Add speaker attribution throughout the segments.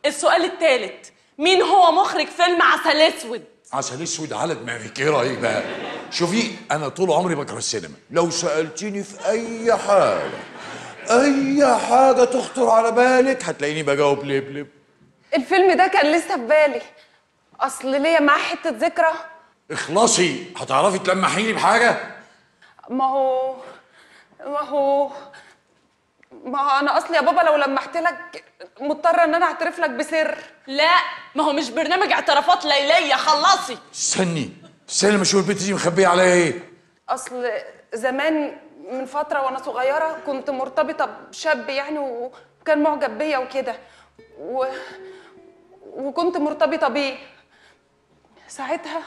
Speaker 1: السؤال الثالث مين هو مخرج فيلم عسل اسود
Speaker 2: عسل اسود على دماغك ايه رايك بقى شوفي انا طول عمري بكره السينما لو سالتني في اي حاجه اي حاجه تخطر على بالك هتلاقيني بجاوب لب لب
Speaker 3: الفيلم ده كان لسه في بالي اصل ليا معاه حته ذكرى
Speaker 2: اخلصي هتعرفي تلمحيني بحاجه
Speaker 3: ما هو ما هو ما هو انا اصلي يا بابا لو لمحت لك مضطره ان انا اعترف لك بسر
Speaker 1: لا ما هو مش برنامج اعترافات ليليه خلصي
Speaker 2: استني استني لما اشوف البنت دي مخبيه عليا ايه
Speaker 3: اصل زمان من فتره وانا صغيره كنت مرتبطه بشاب يعني وكان معجب بيا وكده و... وكنت مرتبطه بيه ساعتها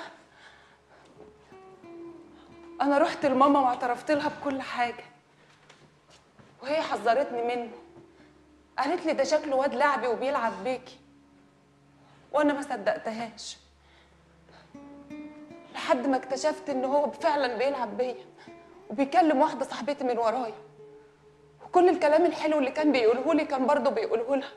Speaker 3: انا رحت لماما واعترفت لها بكل حاجه وهي حذرتني منه قالت لي ده شكله واد لعبي وبيلعب بيكي وانا ما صدقتهاش لحد ما اكتشفت ان هو فعلا بيلعب بيا وبيكلم واحده صاحبتي من ورايا وكل الكلام الحلو اللي كان بيقوله لي كان برضه بيقوله لها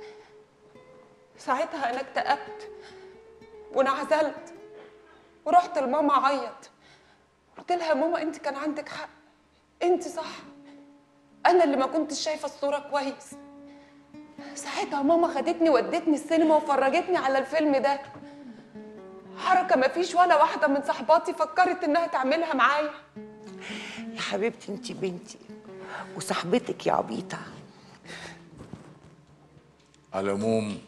Speaker 3: ساعتها انا اكتئبت وانعزلت ورحت لماما اعيط قلت لها يا ماما انت كان عندك حق انت صح انا اللي ما كنتش شايفه الصوره كويس ساعتها ماما خدتني ودتني السينما وفرجتني على الفيلم ده حركه ما فيش ولا واحده من صحباتي فكرت انها تعملها معايا
Speaker 4: يا حبيبتي انت بنتي وصاحبتك يا عبيطه
Speaker 2: على العموم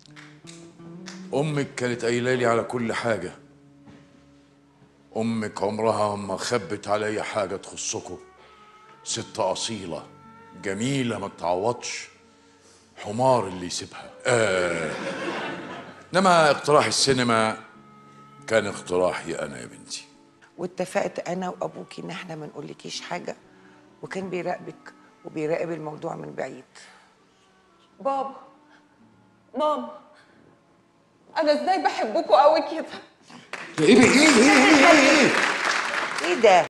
Speaker 2: امك كانت قايله لي على كل حاجه امك عمرها ما خبت عليا حاجه تخصكم ست اصيله جميله ما تتعوضش حمار اللي يسيبها آه. انما اقتراح السينما كان اقتراحي انا يا بنتي
Speaker 4: واتفقت انا وابوكي ان احنا ما نقولكيش حاجه وكان بيراقبك وبيراقب الموضوع من بعيد
Speaker 3: بابا ماما انا ازاي بحبكوا قوي كده
Speaker 2: ايه ايه ايه ايه ايه
Speaker 4: ايه ده